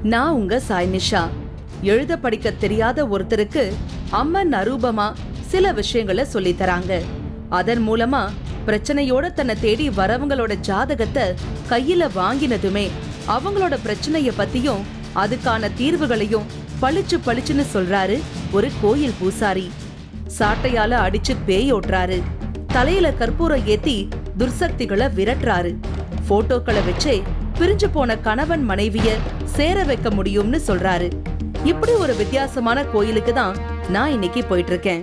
நான் உங்க சாய் நிஷா எழுத படிக்க தெரியாத ஒருத்தருக்கு அம்மன் அரூபமா சில விஷயங்களை சொல்லித் தராங்க அதன் மூலமா பிரச்சனையோட தன்னை தேடி வரவங்களோட ஜாதகத்தை கையில வாங்கினதுமே அவங்களோட பிரச்சனைய பத்தியும் அதுக்கான தீர்வுகளையும் பளிச்சு பளிச்சுன்னு சொல்றாரு ஒரு கோயில் பூசாரி சாட்டையால அடிச்சு பேய் ஓட்டுறாரு தலையில கற்பூரம் ஏத்தி துர்சக்திகளை விரட்டுறாரு போட்டோக்களை வச்சே பிரிஞ்சு போன கணவன் மனைவிய சேர வைக்க முடியும்னு சொல்றாரு இப்படி ஒரு வித்தியாசமான கோயிலுக்கு தான் நான் இன்னைக்கு போயிட்டு இருக்கேன்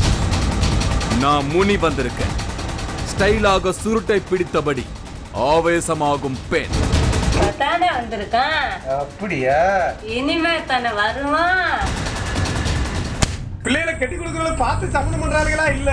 நான் முனி வந்திருக்கேன் ஸ்டைலாக சுருட்டை பிடித்தபடி ஆவேசமாகும் பெண் தானே வந்திருக்கான் அப்படியா இனிமே தானே வருவான் பிள்ளைகளை கட்டி கொடுக்கறத பார்த்து சமணம் பண்றாங்களா இல்ல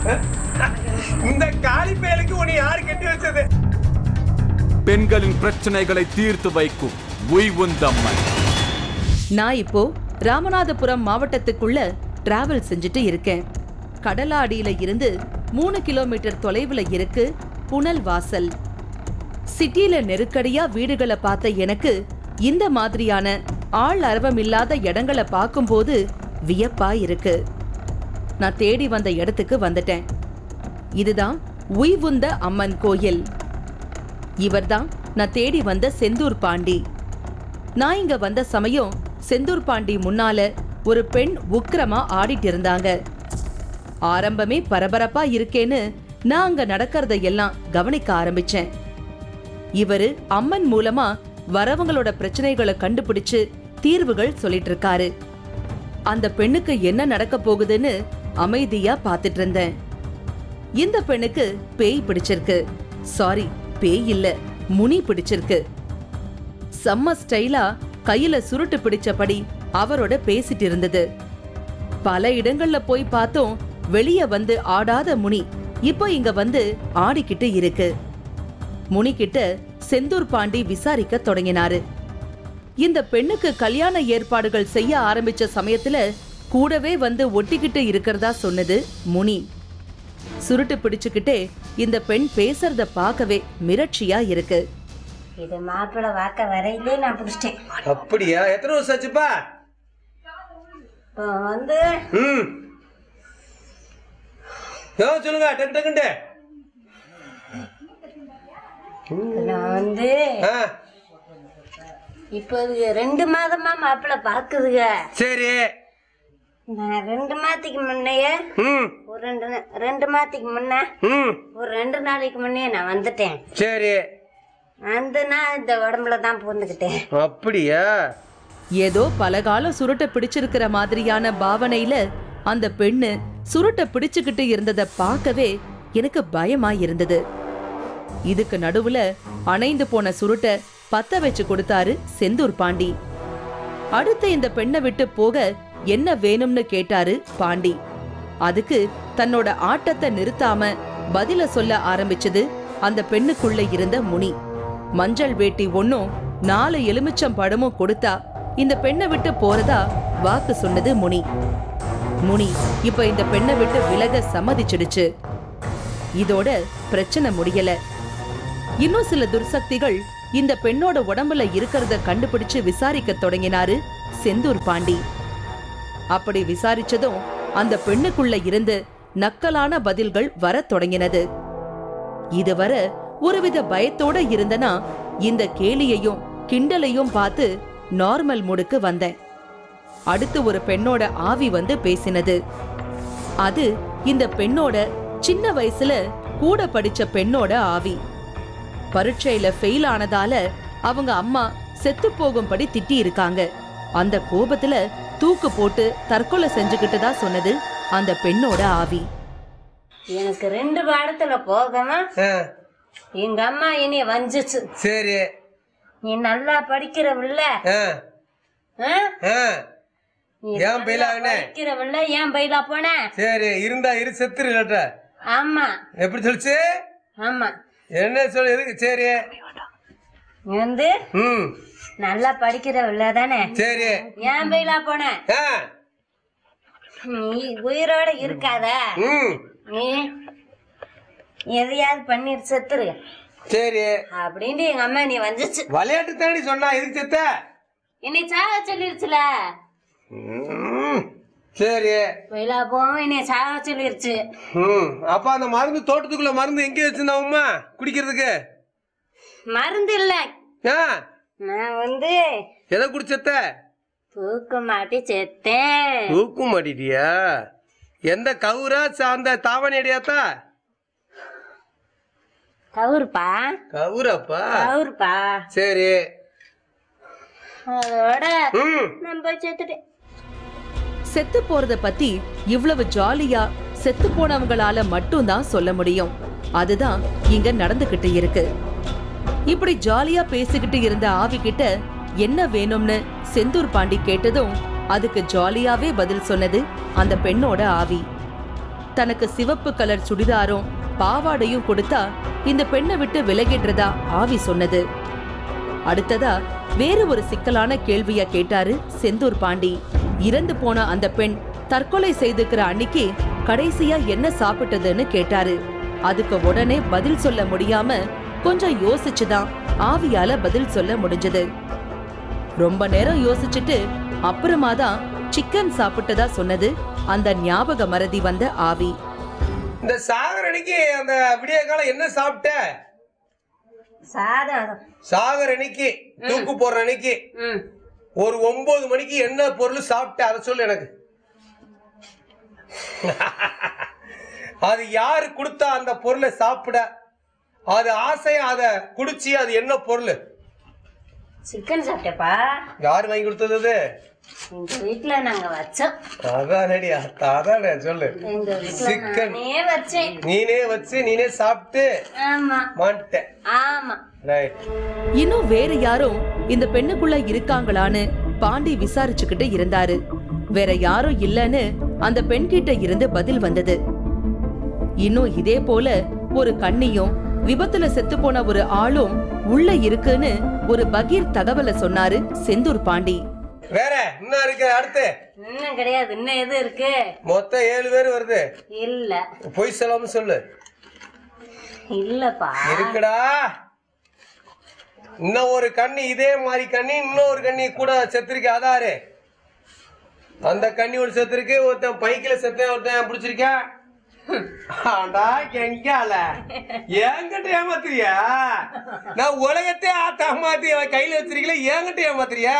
இந்த காளி பயலுக்கு உன்னை யாரு கட்டி வச்சது பெண்களின் பிரச்சனைகளை தீர்த்து வைக்கும் உய்வுந்தம்மன் நான் இப்போ ராமநாதபுரம் மாவட்டத்துக்குள்ள டிராவல் செஞ்சுட்டு இருக்கேன் கடலாடியில இருந்து மூணு கிலோமீட்டர் தொலைவுல இருக்கு புனல் வாசல் சிட்டில நெருக்கடியா வீடுகளை பார்த்த எனக்கு இந்த மாதிரியான ஆள் அரவம் இல்லாத இடங்களை பார்க்கும்போது வியப்பா இருக்கு நான் தேடி வந்த இடத்துக்கு வந்துட்டேன் இதுதான் உய்வுந்த அம்மன் கோயில் இவர்தான் நான் தேடி வந்த செந்தூர் பாண்டி நான் இங்க வந்த சமயம் செந்தூர் பாண்டி முன்னால ஒரு பெண் உக்கிரமா ஆடிட்டு இருந்தாங்க ஆரம்பமே பரபரப்பா இருக்கேன்னு நான் அங்க நடக்கிறத எல்லாம் கவனிக்க ஆரம்பிச்சேன் இவரு அம்மன் மூலமா வரவங்களோட பிரச்சனைகளை கண்டுபிடிச்சு தீர்வுகள் சொல்லிட்டு இருக்காரு அந்த பெண்ணுக்கு என்ன நடக்க போகுதுன்னு அமைதியா பார்த்துட்டு இருந்தேன் இந்த பெண்ணுக்கு பேய் பிடிச்சிருக்கு சாரி பேய் இல்ல முனி பிடிச்சிருக்கு செம்ம ஸ்டைலா கையில சுருட்டு பிடிச்சபடி அவரோட பேசிட்டு இருந்தது பல இடங்கள்ல போய் பார்த்தோம் வெளிய வந்து ஆடாத முனி இப்போ இங்க வந்து ஆடிக்கிட்டு இருக்கு முனி கிட்ட செந்தூர் பாண்டி விசாரிக்க தொடங்கினாரு இந்த பெண்ணுக்கு கல்யாண ஏற்பாடுகள் செய்ய ஆரம்பிச்ச சமயத்துல கூடவே வந்து ஒட்டிக்கிட்டு இருக்கிறதா சொன்னது முனி சுருட்டு பிடிச்சுக்கிட்டே இந்த பெண் பேசுறத பார்க்கவே மிரட்சியா இருக்கு இது மாப்பிள்ளை வாக்க வரையிலே நான் பிடிச்சிட்டேன் அப்படியா எத்தனை வருஷம் ஆச்சுப்பா இப்போ வந்து ம் ஏதோ சொல்லுங்க டக்கு டக்குன்ட்டு நான் வந்து ஆ இப்போ இது ரெண்டு மாதமா மாப்பிள்ளை பாக்குதுங்க சரி நான் ரெண்டு மாதத்துக்கு முன்னையே ம் ஒரு ரெண்டு நா- ரெண்டு மாதத்துக்கு முன்ன ம் ஒரு ரெண்டு நாளைக்கு முன்னே நான் வந்துட்டேன் சரி அந்த நான் இந்த உடம்புல தான் பூந்துக்கிட்டேன் அப்படியா ஏதோ பல காலம் சுருட்ட பிடிச்சிருக்கிற மாதிரியான பாவனையில அந்த பெண்ணு சுருட்ட பிடிச்சுக்கிட்டு இருந்தத பார்க்கவே எனக்கு பயமா இருந்தது இதுக்கு நடுவுல அணைந்து போன சுருட்ட பத்த வச்சு கொடுத்தாரு செந்தூர் பாண்டி அடுத்து இந்த பெண்ணை விட்டு போக என்ன வேணும்னு கேட்டாரு பாண்டி அதுக்கு தன்னோட ஆட்டத்தை நிறுத்தாம பதில சொல்ல ஆரம்பிச்சது அந்த பெண்ணுக்குள்ள இருந்த முனி மஞ்சள் வேட்டி ஒன்னும் நாலு எலுமிச்சம் பழமும் கொடுத்தா இந்த பெண்ணை விட்டு போறதா வாக்கு சொன்னது முனி முனி இப்ப இந்த பெண்ணை விட்டு விலக சம்மதிச்சிடுச்சு இதோட பிரச்சனை முடியல இன்னும் சில துர்சக்திகள் இந்த பெண்ணோட உடம்புல இருக்கிறத கண்டுபிடிச்சு விசாரிக்க தொடங்கினாரு செந்தூர் பாண்டி அப்படி விசாரிச்சதும் அந்த பெண்ணுக்குள்ள இருந்து நக்கலான பதில்கள் வரத் தொடங்கினது இதுவரை ஒருவித பயத்தோட இருந்தனா இந்த கேலியையும் கிண்டலையும் பார்த்து நார்மல் மூடுக்கு வந்தேன் அடுத்து ஒரு பெண்ணோட ஆவி வந்து பேசினது அது இந்த பெண்ணோட சின்ன வயசுல கூட படிச்ச பெண்ணோட ஆவி பரீட்சையில ஃபெயில் ஆனதால அவங்க அம்மா செத்து போகும்படி திட்டி இருக்காங்க அந்த கோபத்துல தூக்கு போட்டு தற்கொலை செஞ்சுக்கிட்டதா சொன்னது அந்த பெண்ணோட ஆவி எனக்கு ரெண்டு பாடத்துல போகணும் ஆ, எங்க அம்மா என்னைய வஞ்சிச்சு சரி நீ நல்லா படிக்கிறவில்ல ஆ ஆ? ஆ நீ ஏன் நல்லா பயிலா அவனே? படிக்கிறவில்ல ஏன் பயிலா போன சரி இருந்தா இரு செத்துரு இல்லாட்டா ஆமா எப்படி சொல்லுச்சு ஆமா என்ன சொல்லு எதுக்கு சரி நீ வந்து ம் நல்லா படிக்கிறவில்ல தானே சரி ஏன் பயிலா போன ஆ நீ உயிரோட இருக்காத ம் நீ எதையாவது பண்ணிட்டு செத்துரு சரி அப்படின்ட்டு எங்க அம்மா நீ வந்துச்சு விளையாட்டு தானடி சொன்னா எதுக்கு செத்த என்னை சாக சொல்லிருச்சுல ம், சரி வெளியில போவோம் என்னை சாக சொல்லிருச்சு ம் அப்ப அந்த மருந்து தோட்டத்துக்குள்ள மருந்து எங்கே வச்சிருந்தா உமா குடிக்கிறதுக்கு மருந்து இல்ல ஆ நான் வந்து எதை குடிச்சத்த தூக்க மாட்டி செத்தேன் தூக்கு மாட்டிட்டியா எந்த கவுரா ச- அந்த தாவணி அடியாத்தா கவுருப்பா கவுரப்பா கவுருப்பா சரி அதோட ம் நான் போய் செத்துட்டேன் செத்து போறத பத்தி இவ்வளவு ஜாலியா செத்து போனவங்களால மட்டும்தான் சொல்ல முடியும் அதுதான் இங்க நடந்துகிட்டு இருக்கு இப்படி ஜாலியா பேசிக்கிட்டு இருந்த ஆவி கிட்ட என்ன வேணும்னு செந்தூர் பாண்டி கேட்டதும் அதுக்கு ஜாலியாவே பதில் சொன்னது அந்த பெண்ணோட ஆவி தனக்கு சிவப்பு கலர் சுடிதாரும் பாவாடையும் கொடுத்தா இந்த பெண்ணை விட்டு விலகிடுறதா ஆவி சொன்னது அடுத்ததா வேறு ஒரு சிக்கலான கேள்விய கேட்டாரு செந்தூர் பாண்டி இறந்து போன அந்த பெண் தற்கொலை செய்துக்கிற அன்னைக்கு கடைசியா என்ன சாப்பிட்டதுன்னு கேட்டாரு அதுக்கு உடனே பதில் சொல்ல முடியாம கொஞ்சம் யோசிச்சுதான் ஆவியால பதில் சொல்ல முடிஞ்சது ரொம்ப நேரம் யோசிச்சுட்டு அப்புறமா தான் சிக்கன் சாப்பிட்டதா சொன்னது அந்த ஞாபக மறதி வந்த ஆவி இந்த சாகர் அன்னைக்கு அந்த விடிய காலம் என்ன சாப்பிட்ட சாதம் சாகர் அன்னைக்கு தூக்கு போடுற அன்னைக்கு ம் ஒரு ஒன்பது மணிக்கு என்ன பொருள் சாப்பிட்ட அதை சொல்லு எனக்கு அது யாரு கொடுத்தா அந்த பொருளை சாப்பிட அது ஆசையா அதை குடிச்சு அது என்ன பொருள் சிக்கன் சாப்பிட்டேப்பா யாரு வாங்கி கொடுத்தது அது எங்க வீட்டுல நாங்க வச்சோம் அதானடி அதானே சொல்லு எங்க வீட்டுல சிக்கன். நானே வச்சேன் நீனே வச்சு நீனே சாப்பிட்டு ஆமா மாட்ட ஆமா ரைட் இன்னும் வேற யாரும் இந்த பெண்ணுக்குள்ள இருக்காங்களான்னு பாண்டி விசாரிச்சுக்கிட்டு இருந்தாரு வேற யாரும் இல்லன்னு அந்த பெண் கிட்ட இருந்து பதில் வந்தது இன்னும் இதே போல ஒரு கண்ணியும் விபத்துல செத்து போன ஒரு ஆளும் உள்ள இருக்குன்னு ஒரு பகீர் தகவலை சொன்னாரு செந்தூர் பாண்டி வேற என்ன இருக்கு அடுத்து இன்னும் கிடையாது இன்னும் எது இருக்கு மொத்தம் ஏழு பேர் வருது இல்ல பொய் சொல்லாம சொல்லு இல்லப்பா இருக்குடா இன்னும் ஒரு கண்ணி இதே மாதிரி கண்ணி இன்னொரு கண்ணி கூட செத்துருக்கு அதாரு அந்த கண்ணி ஒரு செத்துருக்கு ஒருத்தன் பைக்கில் செத்தேன் ஒருத்தன் பிடிச்சிருக்கா ஆண்டா எங்கால என்கிட்ட ஏமாத்துறியா நான் உலகத்தை ஆத்த ஏமாத்தி அவன் கையில வச்சிருக்கல என்கிட்ட ஏமாத்துறியா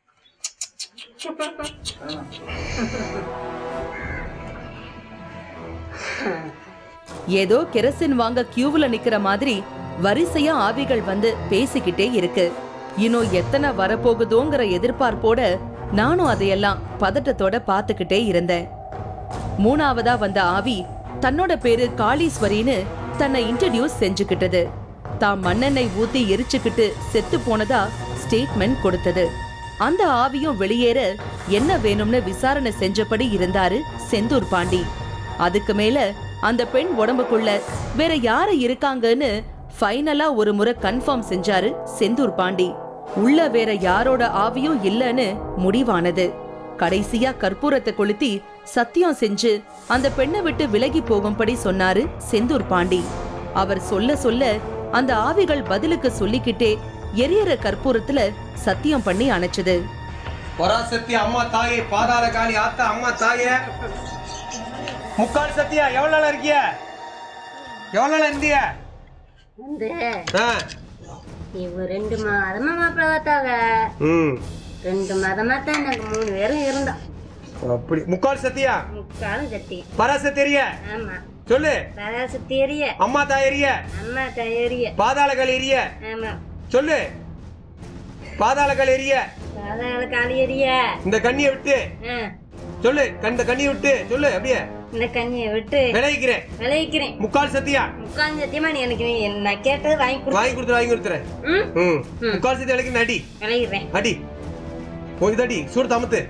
ஏதோ கெரசின் வாங்க கியூவுல நிக்கிற மாதிரி வரிசையா ஆவிகள் வந்து பேசிக்கிட்டே இருக்கு இன்னும் எத்தனை வரப்போகுதோங்கிற எதிர்பார்ப்போட நானும் அதையெல்லாம் பதட்டத்தோட பார்த்துக்கிட்டே இருந்தேன் மூணாவதா வந்த ஆவி தன்னோட பேரு காளீஸ்வரின்னு தன்னை இன்ட்ரடியூஸ் செஞ்சுக்கிட்டது தாம் மண்ணெண்ணெய் ஊத்தி எரிச்சுக்கிட்டு செத்து போனதா ஸ்டேட்மெண்ட் கொடுத்தது அந்த ஆவியும் வெளியேற என்ன வேணும்னு விசாரணை செஞ்சபடி இருந்தாரு செந்தூர் பாண்டி அதுக்கு மேல அந்த பெண் உடம்புக்குள்ள வேற யாரு இருக்காங்கன்னு ஃபைனலா ஒரு முறை கன்ஃபார்ம் செஞ்சாரு செந்தூர் பாண்டி உள்ள வேற யாரோட ஆவியும் இல்லைன்னு முடிவானது கடைசியா கற்பூரத்தை கொளுத்தி சத்தியம் செஞ்சு அந்த பெண்ணை விட்டு விலகி போகும்படி சொன்னாரு செந்தூர் பாண்டி அவர் சொல்ல சொல்ல அந்த ஆவிகள் பதிலுக்கு சொல்லிக்கிட்டே எரியற கற்பூரத்துல சத்தியம் பண்ணி அணைச்சது பராசக்தி அம்மா தாயே பாதாள காளி ஆத்தா அம்மா தாயே முக்கால் சத்தியா எவ்வளவு நாளா இருக்கிய எவ்வளவு நாளா இருந்திய வந்து ஆ. இவ ரெண்டு மாதமா மாப்பிள்ள பார்த்தாங்க ம் ரெண்டு மாதமா தான் நாங்க மூணு பேரும் இருந்தோம் அப்படி முக்கால் சத்தியா முக்காலும் சத்தி பராசக்தி எரிய ஆமா சொல்லு பராசக்தி எரிய அம்மா தாய் எரிய அம்மா தயரிய பாதாள காளி எரிய ஆமா சொல்லு பாதாள காளி எரிய பாதாள காளி எரிய இந்த கண்ணியை விட்டு ஆ, சொல்லு இந்த கண்ணியை விட்டு சொல்லு அப்படியே இந்த கஞ்சியை விட்டு விளைவிக்கிறேன் விளைவிக்கிறேன் முக்கால் சத்தியா முக்கால் சத்தியமா நீ எனக்கு நீ நான் கேட்டது வாங்கி கொடு வாங்கி கொடுத்துரு வாங்கி கொடுத்துறேன் ம் ம் முக்கால் சத்தி விளைக்கு அடி விளையிடுறேன் அடி கொஞ்சம் அடி சூடு தமத்து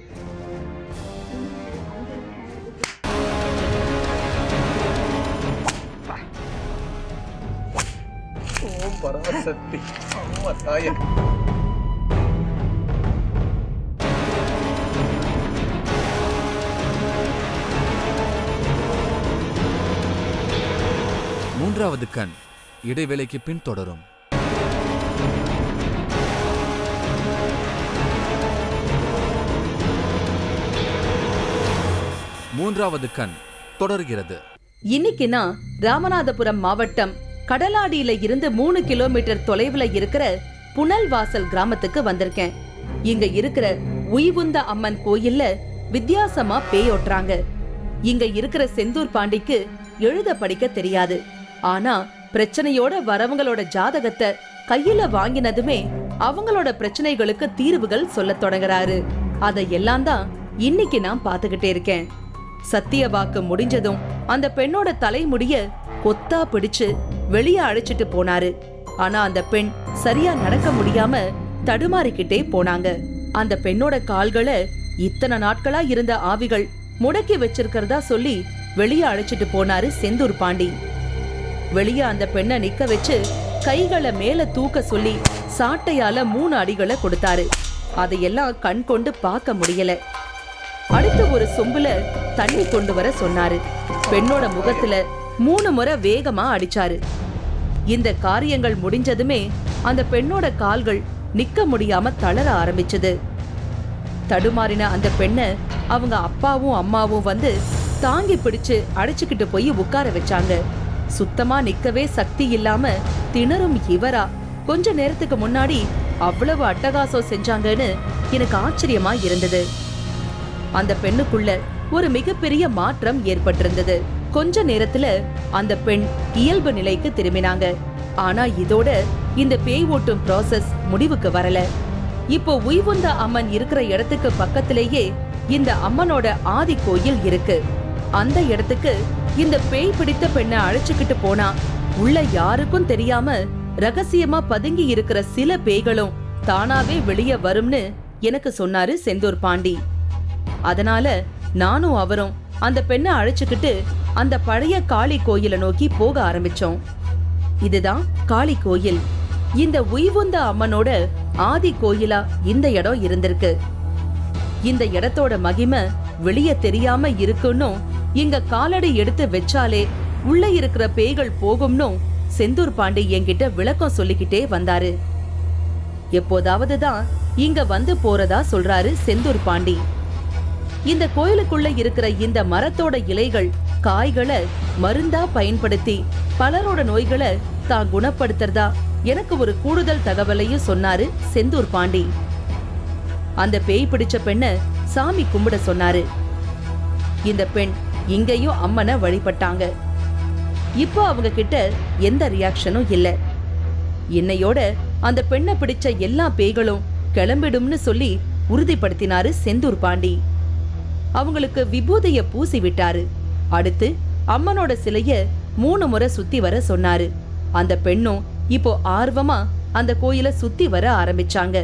ஓம் பராசக்தி அம்மா தாயே மூன்றாவது கண் இடைவேளைக்கு பின் தொடரும் மூன்றாவது கண் தொடர்கிறது இன்னைக்கு நான் ராமநாதபுரம் மாவட்டம் கடலாடியில இருந்து மூணு கிலோமீட்டர் தொலைவுல இருக்கிற புனல்வாசல் கிராமத்துக்கு வந்திருக்கேன் இங்க இருக்கிற உய்வுந்த அம்மன் கோயில்ல வித்தியாசமா பேயோட்டுறாங்க இங்க இருக்கிற செந்தூர் பாண்டிக்கு எழுத படிக்க தெரியாது ஆனா பிரச்சனையோட வரவங்களோட ஜாதகத்தை கையில வாங்கினதுமே அவங்களோட பிரச்சனைகளுக்கு தீர்வுகள் சொல்லத் தொடங்குறாரு அதையெல்லாம் தான் இன்னைக்கு நான் பாத்துக்கிட்டே இருக்கேன் சத்திய வாக்கு முடிஞ்சதும் அந்த பெண்ணோட தலைமுடிய கொத்தா பிடிச்சு வெளிய அழைச்சிட்டு போனாரு ஆனா அந்த பெண் சரியா நடக்க முடியாம தடுமாறிக்கிட்டே போனாங்க அந்த பெண்ணோட கால்களை இத்தனை நாட்களா இருந்த ஆவிகள் முடக்கி வச்சிருக்கிறதா சொல்லி வெளிய அழைச்சிட்டு போனாரு செந்தூர் பாண்டி வெளிய அந்த பெண்ணை நிக்க வச்சு கைகளை மேல தூக்க சொல்லி சாட்டையால மூணு அடிகளை கொடுத்தாரு அதையெல்லாம் கண் கொண்டு பார்க்க முடியல அடுத்து ஒரு சொம்புல தண்ணி கொண்டு வர சொன்னாரு பெண்ணோட முகத்துல மூணு முறை வேகமா அடிச்சாரு இந்த காரியங்கள் முடிஞ்சதுமே அந்த பெண்ணோட கால்கள் நிக்க முடியாம தளர ஆரம்பிச்சது தடுமாறின அந்த பெண்ணை அவங்க அப்பாவும் அம்மாவும் வந்து தாங்கி பிடிச்சு அழைச்சுக்கிட்டு போய் உட்கார வச்சாங்க சுத்தமா நிக்கவே சக்தி இல்லாம திணறும் இவரா கொஞ்ச நேரத்துக்கு முன்னாடி அவ்வளவு அட்டகாசம் செஞ்சாங்கன்னு எனக்கு ஆச்சரியமா இருந்தது அந்த பெண்ணுக்குள்ள ஒரு மிகப்பெரிய மாற்றம் ஏற்பட்டிருந்தது கொஞ்ச நேரத்துல அந்த பெண் இயல்பு நிலைக்கு திரும்பினாங்க ஆனா இதோட இந்த பேய் ஓட்டும் ப்ராசஸ் முடிவுக்கு வரல இப்போ உய்வுந்த அம்மன் இருக்கிற இடத்துக்கு பக்கத்திலேயே இந்த அம்மனோட ஆதி கோயில் இருக்கு அந்த இடத்துக்கு இந்த பேய் பிடித்த பெண்ணை அழைச்சுக்கிட்டு போனா உள்ள யாருக்கும் தெரியாம ரகசியமா பதுங்கி இருக்கிற சில பேய்களும் தானாவே வெளியே வரும்னு எனக்கு சொன்னாரு செந்தூர் பாண்டி அதனால நானும் அவரும் அந்த பெண்ணை அழைச்சுக்கிட்டு அந்த பழைய காளி கோயிலை நோக்கி போக ஆரம்பிச்சோம் இதுதான் காளி கோயில் இந்த உய்வுந்த அம்மனோட ஆதி கோயிலா இந்த இடம் இருந்திருக்கு இந்த இடத்தோட மகிமை வெளிய தெரியாம இருக்குன்னும் இங்க காலடி எடுத்து வச்சாலே உள்ள இருக்கிற பேய்கள் போகும்னும் செந்தூர் பாண்டி என்கிட்ட விளக்கம் சொல்லிக்கிட்டே வந்தாரு எப்போதாவது தான் இங்க வந்து போறதா சொல்றாரு செந்தூர் பாண்டி இந்த கோயிலுக்குள்ள இருக்கிற இந்த மரத்தோட இலைகள் காய்களை மருந்தா பயன்படுத்தி பலரோட நோய்களை தான் குணப்படுத்துறதா எனக்கு ஒரு கூடுதல் தகவலையும் சொன்னாரு செந்தூர் பாண்டி அந்த பேய் பிடிச்ச பெண்ண சாமி கும்பிட சொன்னாரு இந்த பெண் இங்கேயும் அம்மனை வழிபட்டாங்க இப்போ அவங்க கிட்ட எந்த ரியாக்ஷனும் இல்ல இன்னையோட அந்த பெண்ணை பிடிச்ச எல்லா பேய்களும் கிளம்பிடும்னு சொல்லி உறுதிப்படுத்தினாரு செந்தூர் பாண்டி அவங்களுக்கு விபூதிய பூசி விட்டாரு அடுத்து அம்மனோட சிலைய மூணு முறை சுத்தி வர சொன்னாரு அந்த பெண்ணும் இப்போ ஆர்வமா அந்த கோயில சுத்தி வர ஆரம்பிச்சாங்க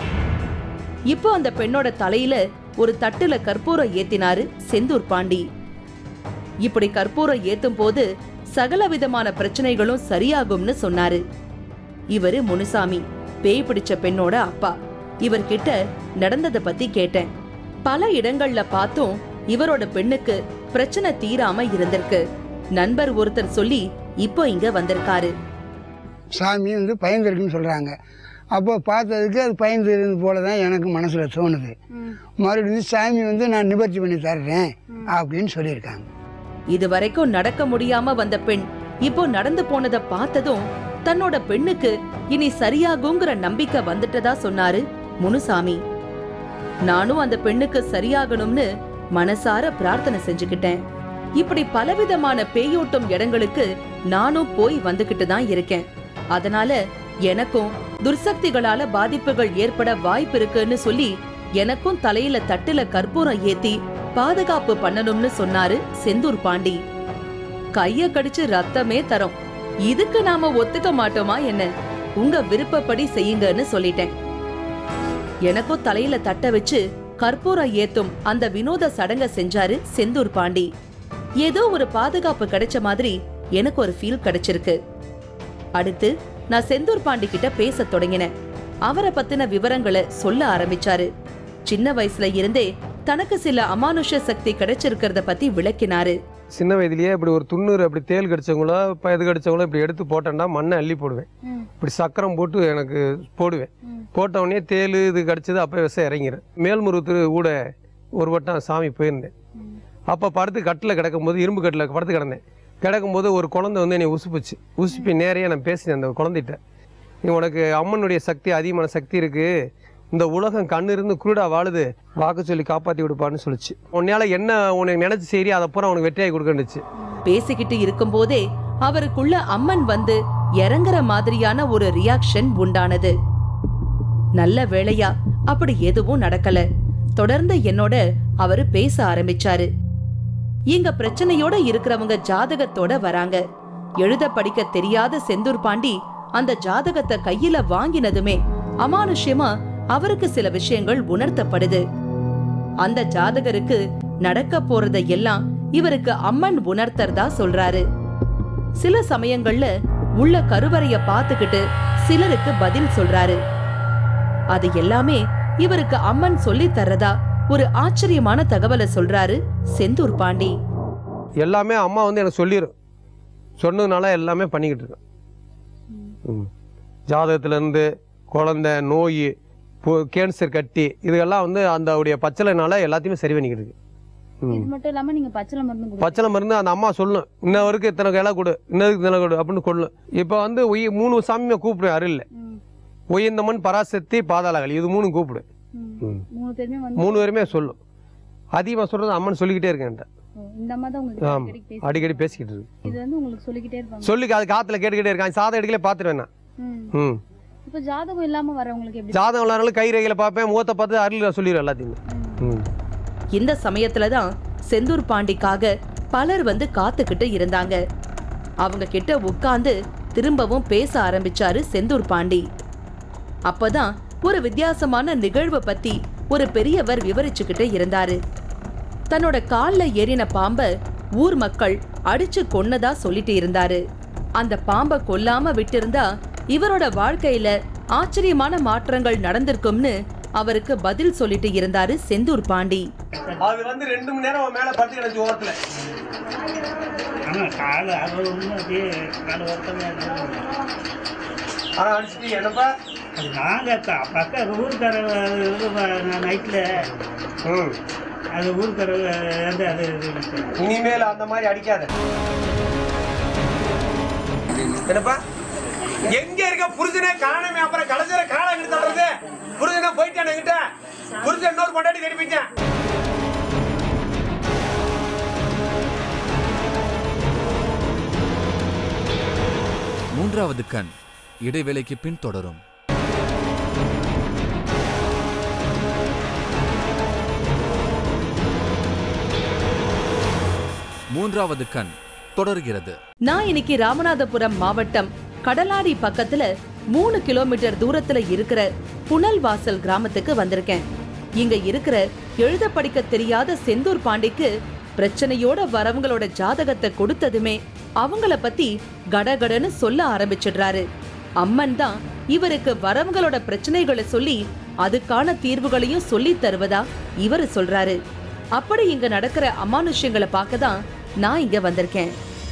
இப்போ அந்த பெண்ணோட தலையில ஒரு தட்டுல கற்பூரம் ஏத்தினாரு செந்தூர் பாண்டி இப்படி கற்பூரம் ஏத்தும் போது சகல விதமான பிரச்சனைகளும் சரியாகும்னு சொன்னாரு இவரு முனுசாமி பேய் பிடிச்ச பெண்ணோட அப்பா இவர்கிட்ட நடந்தத பத்தி கேட்டேன் பல இடங்கள்ல பார்த்தும் இவரோட பெண்ணுக்கு பிரச்சனை தீராம இருந்திருக்கு நண்பர் ஒருத்தர் சொல்லி இப்போ இங்க வந்திருக்காரு சாமி வந்து பயந்துருக்குன்னு சொல்கிறாங்க அப்போ பார்த்ததுக்கு அது பயந்து இருந்து போல தான் எனக்கு மனசில் தோணுது மறுபடியும் சாமி வந்து நான் நிவர்த்தி பண்ணி தர்றேன் அப்படின்னு சொல்லியிருக்காங்க இது வரைக்கும் நடக்க முடியாம வந்த பெண் இப்போ நடந்து போனத பார்த்ததும் தன்னோட பெண்ணுக்கு இனி சரியாகுங்கிற நம்பிக்கை வந்துட்டதா சொன்னாரு முனுசாமி நானும் அந்த பெண்ணுக்கு சரியாகணும்னு மனசார பிரார்த்தனை செஞ்சுக்கிட்டேன் இப்படி பலவிதமான பேயோட்டும் இடங்களுக்கு நானும் போய் வந்துகிட்டு தான் இருக்கேன் அதனால எனக்கும் துர்சக்திகளால பாதிப்புகள் ஏற்பட வாய்ப்பு இருக்குன்னு சொல்லி எனக்கும் தலையில தட்டுல கற்பூரம் ஏத்தி பாதுகாப்பு பண்ணணும்னு சொன்னாரு செந்தூர் பாண்டி கைய கடிச்சு ரத்தமே தரும் இதுக்கு நாம ஒத்துக்க மாட்டோமா என்ன உங்க விருப்பப்படி செய்யுங்கன்னு சொல்லிட்டேன் எனக்கும் தலையில தட்ட வச்சு கற்பூரம் ஏத்தும் அந்த வினோத சடங்க செஞ்சாரு செந்தூர் பாண்டி ஏதோ ஒரு பாதுகாப்பு கிடைச்ச மாதிரி எனக்கு ஒரு ஃபீல் கிடைச்சிருக்கு அடுத்து நான் செந்தூர் பாண்டி கிட்ட பேசத் தொடங்கினேன் அவரை பத்தின விவரங்களை சொல்ல ஆரம்பிச்சாரு சின்ன வயசுல இருந்தே தனக்கு சில அமானுஷ சக்தி கிடைச்சிருக்கிறத பத்தி விளக்கினாரு சின்ன வயதிலேயே இப்படி ஒரு துண்ணூறு அப்படி தேல் கடிச்சவங்களோ இப்போ இது கடிச்சவங்களோ இப்படி எடுத்து போட்டேன்னா மண்ணை அள்ளி போடுவேன் இப்படி சக்கரம் போட்டு எனக்கு போடுவேன் போட்ட உடனே தேல் இது கடிச்சது அப்போ விஷம் இறங்கிடும் மேல்முருகத்து கூட ஒரு வட்டம் சாமி போயிருந்தேன் அப்போ படுத்து கட்டில் கிடக்கும்போது இரும்பு கட்டில் படுத்து கிடந்தேன் கிடக்கும்போது ஒரு குழந்தை வந்து என்னை உசுப்புச்சு உசுப்பி நேரையாக நான் பேசினேன் அந்த குழந்தைகிட்ட நீ உனக்கு அம்மனுடைய சக்தி அதிகமான சக்தி இருக்குது இந்த உலகம் கண்ணு இருந்து குருடா வாழுது வாக்கு சொல்லி காப்பாற்றி கொடுப்பான்னு சொல்லுச்சு உன்னையால என்ன உனக்கு நினைச்சு சரி அதை பூரா உனக்கு வெற்றியாகி கொடுக்கணுச்சு பேசிக்கிட்டு இருக்கும்போதே அவருக்குள்ள அம்மன் வந்து இறங்குற மாதிரியான ஒரு ரியாக்ஷன் உண்டானது நல்ல வேளையா அப்படி எதுவும் நடக்கல தொடர்ந்து என்னோட அவரு பேச ஆரம்பிச்சாரு இங்க பிரச்சனையோட இருக்கிறவங்க ஜாதகத்தோட வராங்க எழுத படிக்க தெரியாத செந்தூர் பாண்டி அந்த ஜாதகத்தை கையில வாங்கினதுமே அமானுஷ்யமா அவருக்கு சில விஷயங்கள் உணர்த்தப்படுது அந்த ஜாதகருக்கு நடக்க போறத எல்லாம் இவருக்கு அம்மன் உணர்த்தறதா சொல்றாரு சில சமயங்கள்ல உள்ள கருவறைய பார்த்துக்கிட்டு சிலருக்கு பதில் சொல்றாரு அது எல்லாமே இவருக்கு அம்மன் சொல்லித் தர்றதா ஒரு ஆச்சரியமான தகவலை சொல்றாரு செந்தூர் பாண்டி எல்லாமே அம்மா வந்து எனக்கு சொல்லிடும் சொன்னதுனால எல்லாமே பண்ணிக்கிட்டு இருக்கேன் ம். ஜாதகத்துலேருந்து குழந்தை நோய் கேன்சர் கட்டி இதுகெல்லாம் வந்து அந்த உடைய பச்சளைனால எல்லாத்தையுமே சரி பண்ணிக்கிட்டு இருக்கு ம். இது மட்டும் இல்லாம நீங்க பச்சளை மருந்து கொடுத்து பச்சளை மருந்து அந்த அம்மா சொல்லும் இன்னவருக்கு இத்தனை இலை கொடு இன்னதுக்கு இத்தனை கொடு அப்படின்னு கொள்ளும் இப்போ வந்து ஒய் மூணு சாமியை கூப்பிடுவேன் அருளில் ம், ஒய்யந்தம்மன் பராசக்தி பாதாளகள் இது மூணு கூப்பிடு ம். ம். மூணு பேருமே வந்து மூணு பேருமே சொல்லும் அதிகமாக சொல்கிறது அம்மன் சொல்லிக்கிட்டே இருக்கேன் என்கிட்ட. ஓ, இந்த அம்மா தான் உங்களுக்கு ஆமாம் அடிக்கடி பேசி அடிக்கடி பேசிக்கிட்டு இருக்கு இது வந்து உங்களுக்கு சொல்லிக்கிட்டே இருப்பாங்க சொல்லி அது காற்றுல கேட்டுக்கிட்டே இருக்கான் சாதம் எடுக்கலே பார்த்துருவேன் நான் ம். ம் இப்போ ஜாதகம் இல்லாம வரவங்களுக்கு எப்படி ஜாதகம் விளாட்னாலும் கை ரேகையில பார்ப்பேன் முகத்தை பார்த்து அருள் சொல்லிடுவேன் எல்லாத்தையுமே ம் இந்த சமயத்துல தான் செந்தூர் பாண்டிக்காக பலர் வந்து காத்துக்கிட்டு இருந்தாங்க அவங்க கிட்ட உட்கார்ந்து திரும்பவும் பேச ஆரம்பிச்சாரு செந்தூர் பாண்டி அப்பதான் ஒரு வித்தியாசமான நிகழ்வை பத்தி ஒரு பெரியவர் விவரிச்சுக்கிட்டு இருந்தாரு தன்னோட கால்ல ஏறின பாம்ப ஊர் மக்கள் அடிச்சு கொன்னதா சொல்லிட்டு இருந்தாரு அந்த பாம்ப கொல்லாம விட்டிருந்தா இவரோட வாழ்க்கையில ஆச்சரியமான மாற்றங்கள் நடந்திருக்கும்னு அவருக்கு பதில் சொல்லிட்டு இருந்தாரு செந்தூர் பாண்டி அது வந்து ரெண்டு மணி நேரம் மேல படுத்து கிடச்சி ஓரத்துல ஆனால் காலை அது ஒன்றும் அப்படியே காலை வருத்தமாக இருந்தது ஆனா அடிச்சுட்டு என்னப்பா அது நாங்கள் பக்கம் ஊருக்கார நைட்டில் ம் அது ஊருக்கார வந்து அது இது இனிமேல் அந்த மாதிரி அடிக்காத என்னப்பா எங்க இருக்க புருஷனே காணமே அப்புறம் கடைசியில காலம் எங்கிட்டு தள்ளுறது புருஷனா போயிட்டான் என்கிட்ட புருஷன் இன்னொரு பொண்டாட்டி தேடி போயிட்டேன் மூன்றாவது கண் இடைவேளைக்கு பின் தொடரும் மூன்றாவது கண் தொடர்கிறது நான் இன்னைக்கு ராமநாதபுரம் மாவட்டம் கடலாடி பக்கத்துல மூணு கிலோமீட்டர் தூரத்துல இருக்கிற புனல்வாசல் கிராமத்துக்கு வந்திருக்கேன் இங்க இருக்கிற எழுத படிக்க தெரியாத செந்தூர் பாண்டிக்கு பிரச்சனையோட வரவங்களோட ஜாதகத்தை கொடுத்ததுமே அவங்கள பத்தி கடகடன்னு சொல்ல ஆரம்பிச்சிடுறாரு அம்மன் தான் இவருக்கு வரவங்களோட பிரச்சனைகளை சொல்லி அதுக்கான தீர்வுகளையும் சொல்லி தருவதா இவரு சொல்றாரு அப்படி இங்க நடக்கிற அமானுஷ்யங்களை பார்க்க தான் நான் இங்க வந்திருக்கேன்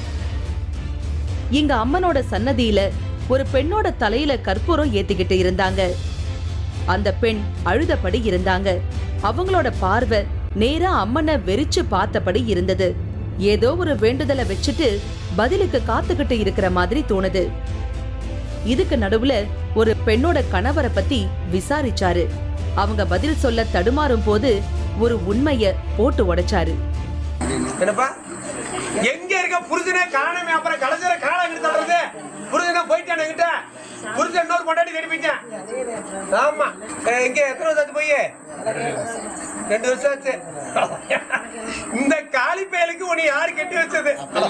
இங்க அம்மனோட சன்னதியில ஒரு பெண்ணோட தலையில கற்பூரம் ஏத்திக்கிட்டு இருந்தாங்க அந்த பெண் அழுதபடி இருந்தாங்க அவங்களோட பார்வை நேரா அம்மனை வெறிச்சு பார்த்தபடி இருந்தது ஏதோ ஒரு வேண்டுதலை வச்சுட்டு பதிலுக்கு காத்துக்கிட்டு இருக்கிற மாதிரி தோணுது இதுக்கு நடுவுல ஒரு பெண்ணோட கணவரை பத்தி விசாரிச்சாரு அவங்க பதில் சொல்ல தடுமாறும் போது ஒரு உண்மைய போட்டு உடைச்சாரு என்னப்பா எங்க இருக்க புருஷனே காணமே அப்புறம் கடைசியில காலம் எங்கிட்டு தள்ளுறது புருஷனா போயிட்டான் என்கிட்ட புருஷன் இன்னொரு பொண்டாட்டி தேடி போயிட்டேன் ஆமா அஹ் எங்க எத்தனை வருஷம் ஆச்சு போய் ரெண்டு வருஷம் ஆச்சு இந்த காலி பயலுக்கு உன்னை யாரு கட்டி வச்சது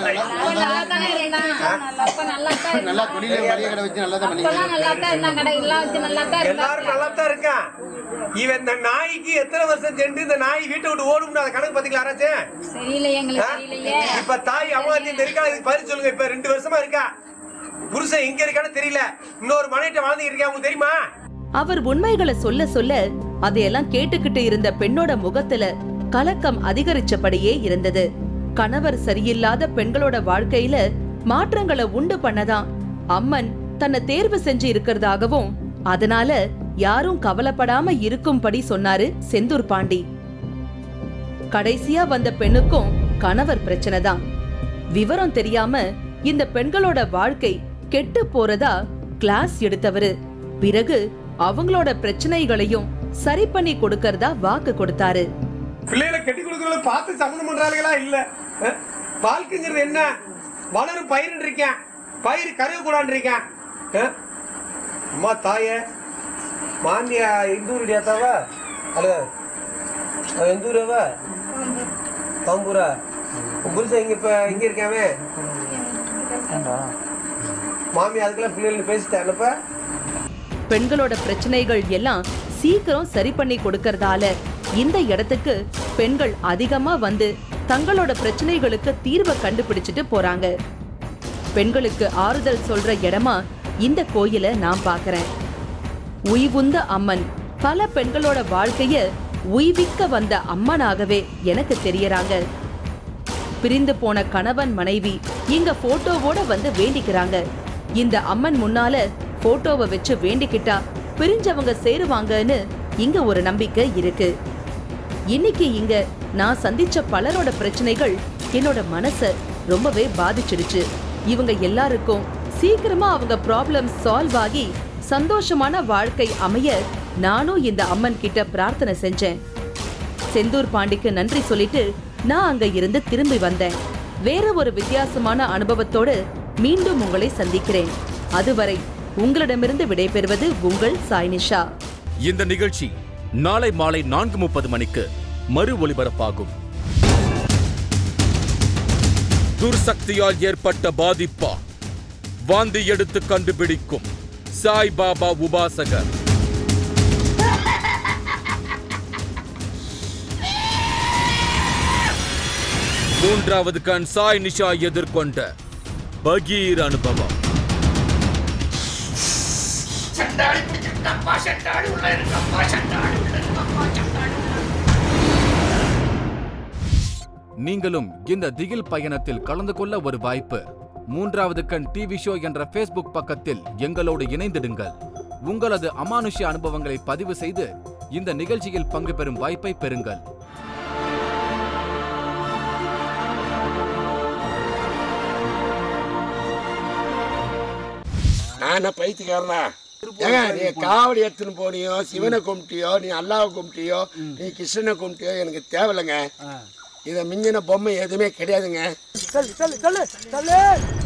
நல்லா தொழில மளிகை கடை வச்சு நல்லா தான் பண்ணி எல்லாரும் நல்லா தான் இருக்கான் இவன் இந்த நாய்க்கு எத்தனை வருஷம் சென்று இந்த நாய் வீட்டை விட்டு ஓடும்னு அதை கணக்கு பாத்தீங்களா யாராச்சும் தெரியல எங்களுக்கு ஆ? தெரியலையே இப்ப தாய் அம்மாத்தி இந்த இருக்கா இதுக்கு பதில் சொல்லுங்க இப்ப ரெண்டு வருஷமா இருக்கா புருஷன் எங்க இருக்கான்னு தெரியல இன்னொரு மனைவிட்ட வாழ்ந்துட்டு இருக்கா உங்களுக்கு தெரியுமா அவர் உண்மைகளை சொல்ல சொல்ல அதையெல்லாம் கேட்டுக்கிட்டு இருந்த பெண்ணோட முகத்துல கலக்கம் அதிகரிச்சபடியே இருந்தது கணவர் சரியில்லாத பெண்களோட வாழ்க்கையில மாற்றங்களை உண்டு பண்ணதான் அம்மன் தன்னை தேர்வு செஞ்சு இருக்கிறதாகவும் அதனால யாரும் கவலைப்படாம இருக்கும்படி சொன்னாரு செந்தூர் பாண்டி கடைசியா வந்த பெண்ணுக்கும் கணவர் பிரச்சனை தான் விவரம் தெரியாம இந்த பெண்களோட வாழ்க்கை கெட்டு போறதா கிளாஸ் எடுத்தவரு பிறகு அவங்களோட பிரச்சனைகளையும் சரி பண்ணி கொடுக்கறதா வாக்கு கொடுத்தாரு பிள்ளைகளை கட்டி கொடுக்கறத பார்த்து சம்மந்தம் பண்றாளுகளா இல்ல அஹ்? வாழ்க்கைங்கிறது என்ன வளரும் பயிர் இருக்கேன் பயிர் கருவ கூடாது இருக்கேன் அஹ்? அம்மா தாயே மாமியா இந்தூருடைய தாவா அல்ல அவ எந்த ஊரவ காம்பூரா உன் புருஷன் இங்க இப்ப இங்க இருக்காமே மாமி அதுக்கெல்லாம் பிள்ளைகள் பேசிட்டாங்கப்ப பெண்களோட பிரச்சனைகள் எல்லாம் சீக்கிரம் சரி பண்ணி கொடுக்கறதால இந்த இடத்துக்கு பெண்கள் அதிகமா வந்து தங்களோட பிரச்சனைகளுக்கு தீர்வை கண்டுபிடிச்சிட்டு போறாங்க பெண்களுக்கு ஆறுதல் சொல்ற இடமா இந்த கோயிலை நான் பார்க்கறேன் உய்வுந்த அம்மன் பல பெண்களோட வாழ்க்கைய உய்விக்க வந்த அம்மனாகவே எனக்கு தெரியறாங்க பிரிந்து போன கணவன் மனைவி இங்க போட்டோவோட வந்து வேண்டிக்கிறாங்க இந்த அம்மன் முன்னால போட்டோவை வச்சு வேண்டிக்கிட்டா பிரிஞ்சவங்க சேருவாங்கன்னு இங்க ஒரு நம்பிக்கை இருக்கு இன்னைக்கு இங்க நான் சந்திச்ச பலரோட பிரச்சனைகள் என்னோட மனச ரொம்பவே பாதிச்சிடுச்சு இவங்க எல்லாருக்கும் சீக்கிரமா அவங்க ப்ராப்ளம் சால்வ் ஆகி சந்தோஷமான வாழ்க்கை அமைய நானும் இந்த அம்மன் கிட்ட பிரார்த்தனை செஞ்சேன் செந்தூர் பாண்டிக்கு நன்றி சொல்லிட்டு நான் அங்க இருந்து திரும்பி வந்தேன் வேற ஒரு வித்தியாசமான அனுபவத்தோடு மீண்டும் உங்களை சந்திக்கிறேன் அதுவரை உங்களிடமிருந்து விடைபெறுவது உங்கள் சாய்னிஷா இந்த நிகழ்ச்சி நாளை மாலை நான்கு முப்பது மணிக்கு மறு ஒளிபரப்பாகும் துர்சக்தியால் ஏற்பட்ட பாதிப்பா வாந்தி எடுத்து கண்டுபிடிக்கும் சாய்பாபா உபாசகர் மூன்றாவது கண் சாய் நிஷா எதிர்கொண்ட பகீர் அனுபவம் நீங்களும் இந்த திகில் பயணத்தில் கலந்து கொள்ள ஒரு வாய்ப்பு மூன்றாவது கண் டிவி ஷோ என்ற ஃபேஸ்புக் பக்கத்தில் எங்களோடு இணைந்திடுங்கள் உங்களது அமானுஷ்ய அனுபவங்களை பதிவு செய்து இந்த நிகழ்ச்சியில் பங்கு பெறும் வாய்ப்பை பெறுங்கள் நான் பைத்தியக்காரனா ஏங்க நீ காவடி எடுத்துன்னு போனியோ சிவனை கும்பிட்டியோ நீ அல்லாவை கும்பிட்டியோ நீ கிருஷ்ணனை கும்பிட்டியோ எனக்கு தேவையில்லைங்க இதை மிஞ்சின பொம்மை எதுவுமே கிடையாதுங்க தள்ளு தள்ளு தள்ளு தள்ளு